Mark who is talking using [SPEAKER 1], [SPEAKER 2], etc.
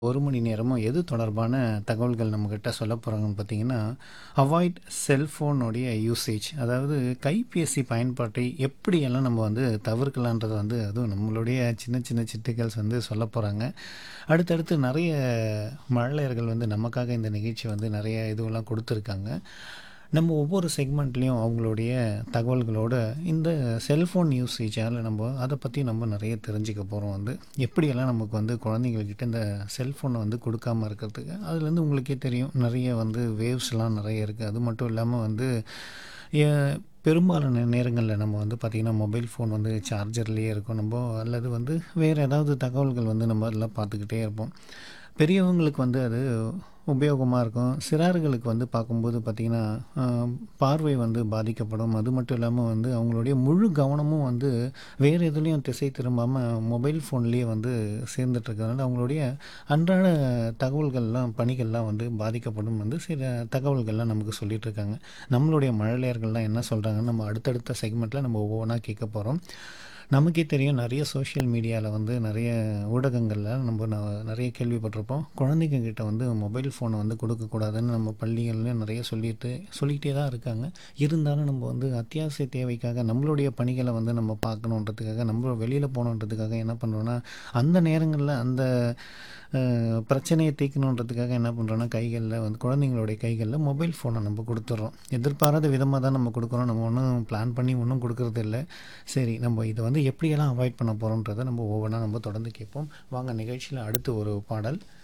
[SPEAKER 1] 1 மணி நேரமும் எது தொடர்பான தகவல்கள் நம்மகிட்ட சொல்ல போறாங்கன்னு பார்த்தீங்கன்னா, அவாய்ட் செல்ஃபோனுடைய யூசேஜ். அதாவது கைபேசி பயன்பாட்டை எப்படியெல்லாம் நம்ம வந்து தவிர்க்கலான்றத வந்து அதுவும் நம்மளுடைய சின்ன சின்ன சிட்டுகள்ஸ் வந்து சொல்லப் போறாங்க. அடுத்தடுத்து நெறைய மழலையர்கள் வந்து நமக்காக இந்த நிகழ்ச்சி வந்து நெறைய இதுவெல்லாம் குடுத்துருக்காங்க. நம்ம ஒவ்வொரு செக்மெண்ட்லயும் அவங்களுடைய தகவல்களோட இந்த செல்ஃபோன் யூசேஜால நம்ம அத பத்தி நம்ம நெறைய தெரிஞ்சுக்க போறோம் வந்து. எப்படியெல்லாம் நமக்கு வந்து குழந்தைங்ககிட்ட இந்த செல்ஃபோன வந்து குடுக்காம இருக்கிறதுக்கு. அதுலேருந்து உங்களுக்கே தெரியும் நெறைய வந்து வேவ்ஸ்லாம் நெறைய இருக்கு. அது மட்டும் இல்லாம வந்து எ பெரும்பாலான நேரங்கள்ல நம்ம வந்து பார்த்தீங்கன்னா, மொபைல் ஃபோன் வந்து சார்ஜர்லேயே இருக்கும். நம்ப அல்லது வந்து வேற ஏதாவது தகவல்கள் வந்து நம்ம அதில பார்த்துக்கிட்டே இருப்போம். பெரியவங்களுக்கு வந்து அது உபயோகமா இருக்கும். சிறார்களுக்கு வந்து பார்க்கும்போது பார்த்தீங்கன்னா, அ பார்வை வந்து பாதிக்கப்படும். அது மட்டும் இல்லாம வந்து அவங்களுடைய முழு கவனமும் வந்து வேற எதுலயும் திசை திரும்பாம மொபைல் ஃபோன்லேயே வந்து சேர்ந்துட்டு இருக்கிறதுனால, அவங்களுடைய அன்றாட தகவல்கள்லாம், பணிகள்லாம் வந்து பாதிக்கப்படும் வந்து சில தகவல்கள்லாம் நமக்கு சொல்லிட்டு இருக்காங்க. நம்மளுடைய மழலையர்கள்லாம் என்ன சொல்றாங்கன்னு நம்ம அடுத்தடுத்த செக்மெண்ட்ல நம்ம ஒவ்வொன்னா கேட்க போறோம். நமக்கே தெரியும் நெறைய சோஷியல் மீடியால வந்து நெறைய ஊடகங்கள்ல நம்ம ந நெறைய கேள்விப்பட்டிருப்போம். குழந்தைங்க கிட்ட வந்து மொபைல் ஃபோன வந்து குடுக்கக்கூடாதுன்னு நம்ம பள்ளிகள்லயும் நெறைய சொல்லிட்டு சொல்லிக்கிட்டே தான் இருக்காங்க. இருந்தாலும் நம்ம வந்து அத்தியாவசிய தேவைக்காக நம்மளுடைய பணிகள வந்து நம்ம பார்க்கணுன்றதுக்காக, நம்ம வெளியில போணுன்றதுக்காக என்ன பண்றோம்னா, அந்த நேரங்கள்ல அந்த அ பிரச்சனைய தீர்க்கணுன்றதுக்காக என்ன பண்றோம்னா, கைகள்ல வந்து குழந்தைங்களுடைய கைகள்ல மொபைல் ஃபோன நம்ம குடுத்துர்றோம். எதிர்பாராத விதமா தான் நம்ம குடுக்குறோம். நம்ம ஒண்ணும் பிளான் பண்ணி ஒண்ணும் குடுக்குறது இல்ல. சரி நம்ம இத வந்து எப்படியெல்லாம் அவாய்ட் பண்ண போறோம்ன்றத நம்ம ஒவ்வொன்னா நம்ம தொடர்ந்து கேட்போம். வாங்க நிகழ்ச்சியில அடுத்து ஒரு பாடல்.